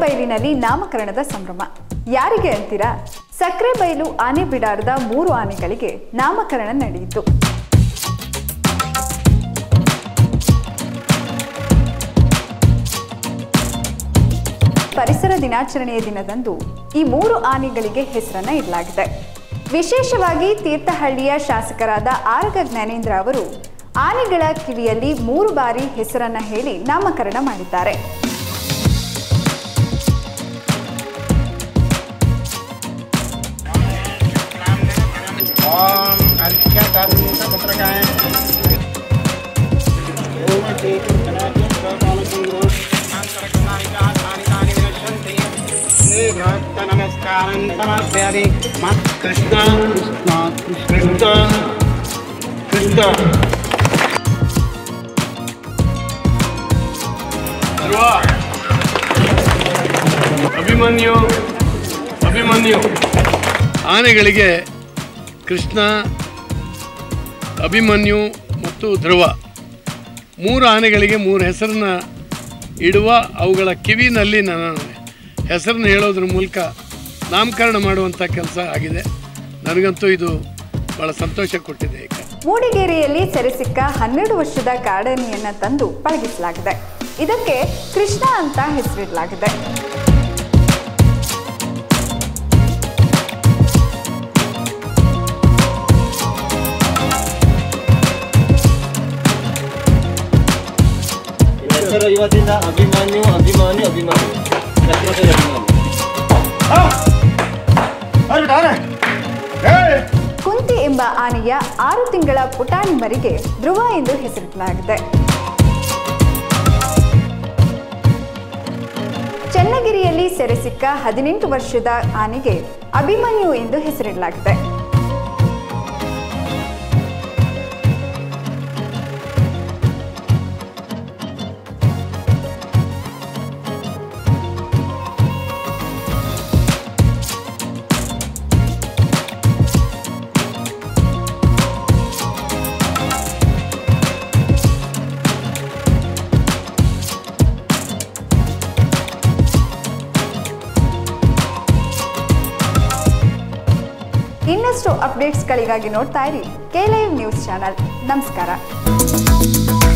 ಬೈಲಿನಲ್ಲಿ ನಾಮಕರಣದ ಸಂಭ್ರಮ ಯಾರಿಗೆ ಅಂತೀರಾ ಸಕ್ಕರೆ ಬೈಲು ಆನೆ ಬಿಡಾರದ ಮೂರು ಆನೆಗಳಿಗೆ ನಾಮಕರಣ ನಡೆಯಿತು ಪರಿಸರ ದಿನಾಚರಣೆಯ ದಿನದಂದು ಈ ಮೂರು ಆನೆಗಳಿಗೆ ಹೆಸರನ್ನ ಇಡಲಾಗಿದೆ ವಿಶೇಷವಾಗಿ ತೀರ್ಥಹಳ್ಳಿಯ ಶಾಸಕರಾದ ಆರಗ ಜ್ಞಾನೇಂದ್ರ ಅವರು ಆನೆಗಳ ಕಿವಿಯಲ್ಲಿ ಮೂರು ಬಾರಿ ಹೆಸರನ್ನ ಹೇಳಿ ನಾಮಕರಣ ಮಾಡಿದ್ದಾರೆ ओम अर्घ्यकर्मपत्रकाय ओम नमस्कारं समर्पयामि मत् कृष्ण कृष्ण कृष्ण ಧ್ರುವ ಅಭಿಮನ್ಯು ಅಭಿಮನ್ಯು ಆನೆಗಳಿಗೆ ಕೃಷ್ಣ ಅಭಿಮನ್ಯು ಮತ್ತು ಧ್ರುವ ಮೂರು ಆನೆಗಳಿಗೆ ಮೂರು ಹೆಸರನ್ನ ಇಡುವ ಅವುಗಳ ಕಿವಿನಲ್ಲಿ ನಾನು ಹೆಸರನ್ನು ಹೇಳೋದ್ರ ಮೂಲಕ ನಾಮಕರಣ ಮಾಡುವಂಥ ಕೆಲಸ ಆಗಿದೆ ನನಗಂತೂ ಇದು ಭಾಳ ಸಂತೋಷ ಕೊಟ್ಟಿದೆ ಈಗ ಮೂಡಿಗೆರೆಯಲ್ಲಿ ಸೆರೆಸಿಕ್ಕ ಹನ್ನೆರಡು ವರ್ಷದ ಕಾಡಾನೆಯನ್ನ ತಂದು ಪಳಗಿಸಲಾಗಿದೆ ಇದಕ್ಕೆ ಕೃಷ್ಣ ಅಂತ ಹೆಸರಿಡಲಾಗಿದೆ ಹೆಸರು ಇವತ್ತಿಂದ ಅಭಿಮಾನ್ಯು ಅಭಿಮಾನಿ ಅಭಿಮಾನಿ ಛತ್ರಪತಿ ಅಭಿಮಾನಿ ಕುಂತಿ ಎಂಬ ಆನೆಯ ಆರು ತಿಂಗಳ ಪುಟಾಣಿ ಮರಿಗೆ ಧ್ರುವ ಎಂದು ಹೆಸರಿಡಲಾಗಿದೆ ಚನ್ನಗಿರಿಯಲ್ಲಿ ಸೆರೆಸಿಕ್ಕ ಹದಿನೆಂಟು ವರ್ಷದ ಆನೆಗೆ ಅಭಿಮನ್ಯು ಎಂದು ಹೆಸರಿಡಲಾಗಿದೆ ಇನ್ನಷ್ಟು ಅಪ್ಡೇಟ್ಸ್ಗಳಿಗಾಗಿ ನೋಡ್ತಾ ಇರಿ ಕೆ ಲೈವ್ ನ್ಯೂಸ್ ಚಾನಲ್ ನಮಸ್ಕಾರ